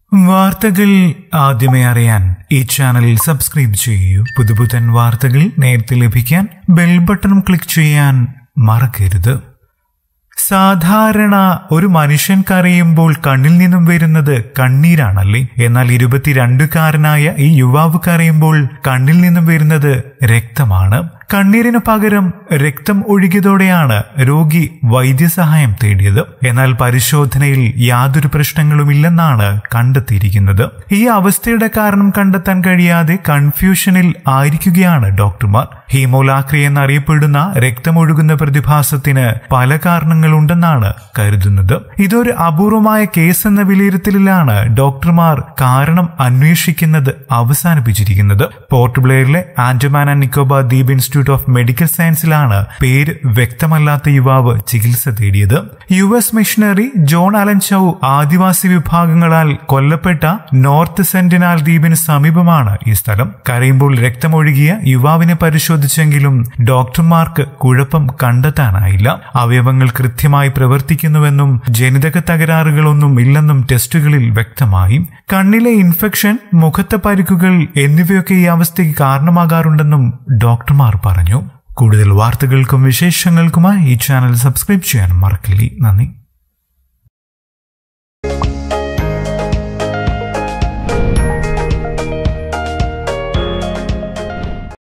വാർത്തകൾ ആദ്യമേ അറിയാൻ ഈ ചാനൽ സബ്സ്ക്രൈബ് ചെയ്യൂ പുതുപുത്തൻ വാർത്തകൾ നേരത്തെ ലഭിക്കാൻ ബെൽ ബട്ടൺ ക്ലിക്ക് ചെയ്യാൻ മറക്കരുത് സാധാരണ ഒരു മനുഷ്യൻ കരയുമ്പോൾ കണ്ണിൽ നിന്നും വരുന്നത് കണ്ണീരാണല്ലേ എന്നാൽ ഇരുപത്തിരണ്ടുകാരനായ ഈ യുവാവ് കരയുമ്പോൾ കണ്ണിൽ നിന്നും വരുന്നത് രക്തമാണ് കണ്ണീരിന് പകരം രക്തം ഒഴുകിയതോടെയാണ് രോഗി വൈദ്യസഹായം തേടിയത് എന്നാൽ പരിശോധനയിൽ യാതൊരു പ്രശ്നങ്ങളുമില്ലെന്നാണ് കണ്ടെത്തിയിരിക്കുന്നത് ഈ അവസ്ഥയുടെ കാരണം കണ്ടെത്താൻ കഴിയാതെ കൺഫ്യൂഷനിൽ ആയിരിക്കുകയാണ് ഡോക്ടർമാർ ഹീമോലാക്രി എന്നറിയപ്പെടുന്ന രക്തമൊഴുകുന്ന പ്രതിഭാസത്തിന് പല കാരണങ്ങളുണ്ടെന്നാണ് കരുതുന്നത് ഇതൊരു അപൂർവമായ കേസ് എന്ന വിലയിരുത്തലിലാണ് ഡോക്ടർമാർ കാരണം അന്വേഷിക്കുന്നത് അവസാനിപ്പിച്ചിരിക്കുന്നത് പോർട്ട് ബ്ലെയറിലെ ആൻഡമാൻ ആൻഡ് നിക്കോബാർ ദ്വീപ് ഇൻസ്റ്റിറ്റ്യൂട്ട് ഓഫ് മെഡിക്കൽ സയൻസിലാണ് പേര് വ്യക്തമല്ലാത്ത യുവാവ് ചികിത്സ തേടിയത് U S missionary John Allen Chau ആദിവാസി വിഭാഗങ്ങളാൽ കൊല്ലപ്പെട്ട നോർത്ത് സെന്റിനാൽ ദ്വീപിന് സമീപമാണ് ഈ സ്ഥലം കരയുമ്പോൾ രക്തമൊഴുകിയ യുവാവിനെ പരിശോധിച്ചെങ്കിലും ഡോക്ടർമാർക്ക് കുഴപ്പം കണ്ടെത്താനായില്ല അവയവങ്ങൾ കൃത്യമായി പ്രവർത്തിക്കുന്നുവെന്നും ജനിതക തകരാറുകളൊന്നും ഇല്ലെന്നും ടെസ്റ്റുകളിൽ വ്യക്തമായി കണ്ണിലെ ഇൻഫെക്ഷൻ മുഖത്തെ പരിക്കുകൾ എന്നിവയൊക്കെ ഈ അവസ്ഥയ്ക്ക് കാരണമാകാറുണ്ടെന്നും ഡോക്ടർമാർ പറഞ്ഞു കൂടുതൽ വാർത്തകൾക്കും വിശേഷങ്ങൾക്കുമായി ഈ ചാനൽ സബ്സ്ക്രൈബ് ചെയ്യാൻ മറക്കില്ലേ നന്ദി